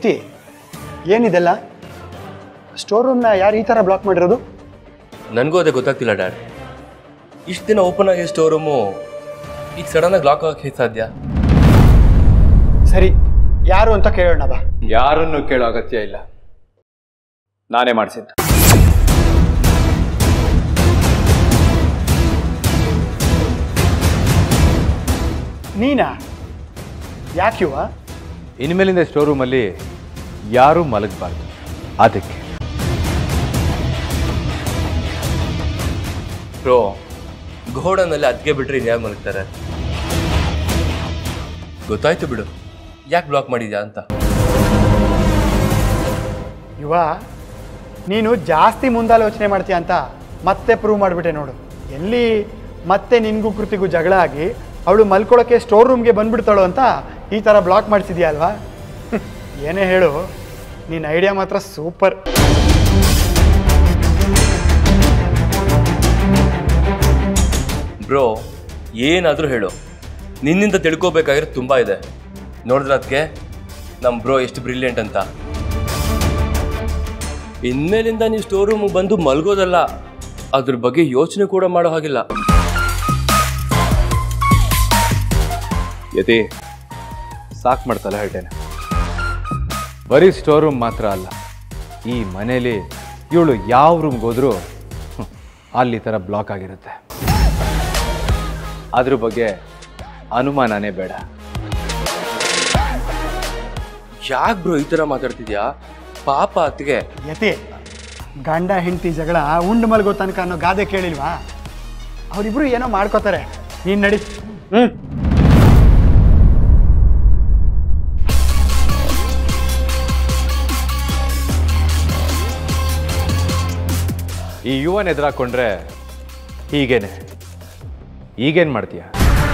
ಯತಿ ಏನಿದೆಲ್ಲ ಸ್ಟೋರ್ ರೂಮ್ನ ಯಾರು ಈ ಥರ ಬ್ಲಾಕ್ ಮಾಡಿರೋದು ನನಗೂ ಅದೇ ಗೊತ್ತಾಗ್ತಿಲ್ಲ ಡ್ಯಾಡ್ ಇಷ್ಟು ದಿನ ಓಪನ್ ಆಗಿ ಸ್ಟೋರ್ ರೂಮು ಈಗ ಸಡನ್ನಾಗಿ ಲಾಕ್ ಆಗಕ್ಕೆ ಹೇಗೆ ಸಾಧ್ಯ ಸರಿ ಯಾರು ಅಂತ ಕೇಳೋಣ ಬಾ ಯಾರನ್ನು ಕೇಳೋ ಅಗತ್ಯ ಇಲ್ಲ ನಾನೇ ಮಾಡಿಸಿದ್ದು ನೀನಾ ಯಾಕೆ ಯುವ ಇನ್ಮೇಲಿಂದ ಸ್ಟೋರ್ ರೂಮಲ್ಲಿ ಯಾರೂ ಮಲಗಬಾರ್ದು ಅದಕ್ಕೆ ಬ್ರೋ ಗೋಡನಲ್ಲಿ ಅದಕ್ಕೆ ಬಿಟ್ರೆ ಇನ್ಯಾರು ಮಲಗ್ತಾರೆ ಗೊತ್ತಾಯ್ತು ಬಿಡು ಯಾಕೆ ಬ್ಲಾಕ್ ಮಾಡಿದ್ಯಾ ಅಂತ ಯುವ ನೀನು ಜಾಸ್ತಿ ಮುಂದಾಲೋಚನೆ ಮಾಡ್ತೀಯ ಅಂತ ಮತ್ತೆ ಪ್ರೂವ್ ಮಾಡಿಬಿಟ್ಟೆ ನೋಡು ಎಲ್ಲಿ ಮತ್ತೆ ನಿನಗೂ ಕೃತಿಗೂ ಜಗಳ ಆಗಿ ಅವಳು ಮಲ್ಕೊಳ್ಳೋಕ್ಕೆ ಸ್ಟೋರ್ ರೂಮ್ಗೆ ಬಂದ್ಬಿಡ್ತಾಳು ಅಂತ ಈ ಥರ ಬ್ಲಾಕ್ ಮಾಡಿಸಿದ್ಯಾ ಅಲ್ವಾ ಏನೇ ಹೇಳು ನಿನ್ನ ಐಡಿಯಾ ಮಾತ್ರ ಸೂಪರ್ ಬ್ರೋ ಏನಾದರೂ ಹೇಳು ನಿನ್ನಿಂದ ತಿಳ್ಕೊಬೇಕಾಗಿರೋ ತುಂಬ ಇದೆ ನೋಡಿದ್ರೆ ಅದಕ್ಕೆ ನಮ್ಮ ಬ್ರೋ ಎಷ್ಟು ಬ್ರಿಲಿಯಂಟ್ ಅಂತ ಇನ್ಮೇಲಿಂದ ನೀವು ಸ್ಟೋರ್ ರೂಮಿಗೆ ಬಂದು ಮಲ್ಗೋದಲ್ಲ ಅದ್ರ ಬಗ್ಗೆ ಯೋಚನೆ ಕೂಡ ಮಾಡೋ ಹಾಗಿಲ್ಲ ಯತಿ ಸಾಕು ಮಾಡ್ತಲ್ಲ ಹೇಳ್ತೇನೆ ಬರೀ ಸ್ಟೋರ್ ರೂಮ್ ಮಾತ್ರ ಅಲ್ಲ ಈ ಮನೇಲಿ ಇವಳು ಯಾವ ರೂಮ್ಗೆ ಹೋದ್ರೂ ಹ್ಮ್, ಅಲ್ಲಿ ಈ ಥರ ಬ್ಲಾಕ್ ಆಗಿರುತ್ತೆ ಅದ್ರ ಬಗ್ಗೆ ಅನುಮಾನನೇ ಬೇಡ ಯಾಕೆ ಬ್ರೋ ಈ ಥರ ಮಾತಾಡ್ತಿದ್ಯಾ ಪಾಪ ಅತ್ತಿಗೆ ಯತಿ ಗಂಡ ಹೆಂಡತಿ ಜಗಳ ಉಂಡು ಮಲ್ಗೋ ತನಕ ಅನ್ನೋ ಗಾದೆ ಕೇಳಿಲ್ವಾ ಅವರಿಬ್ರು ಏನೋ ಮಾಡ್ಕೋತಾರೆ ನೀನು ನಡಿ ಹ್ಞೂ ಈ ಯುವನ್ ಎದುರಾಕೊಂಡ್ರೆ ಹೀಗೇನೆ ಈಗೇನು ಮಾಡ್ತೀಯ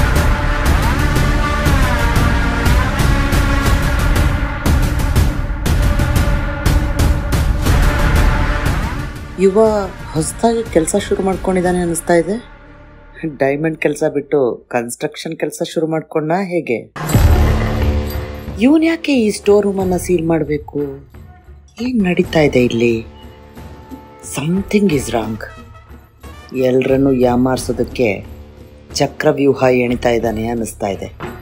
ಯುವ ಹೊಸದಾಗಿ ಕೆಲಸ ಶುರು ಮಾಡ್ಕೊಂಡಿದ್ದಾನೆ ಅನಿಸ್ತಾ ಇದೆ ಡೈಮಂಡ್ ಕೆಲಸ ಬಿಟ್ಟು ಕನ್ಸ್ಟ್ರಕ್ಷನ್ ಕೆಲಸ ಶುರು ಮಾಡ್ಕೊಂಡ ಹೇಗೆ ಇವನ್ ಯಾಕೆ ಈ ಸ್ಟೋರ್ ರೂಮನ್ನು ಸೀಲ್ ಮಾಡಬೇಕು ಏನು ನಡೀತಾ ಇದೆ ಇಲ್ಲಿ ಸಮಥಿಂಗ್ ಇಸ್ ರಾಂಗ್ ಎಲ್ರನ್ನೂ ಯಾಮಾರಿಸೋದಕ್ಕೆ ಚಕ್ರವ್ಯೂಹ ಎಣಿತಾ ಇದ್ದಾನೆ ಅನ್ನಿಸ್ತಾ ಇದೆ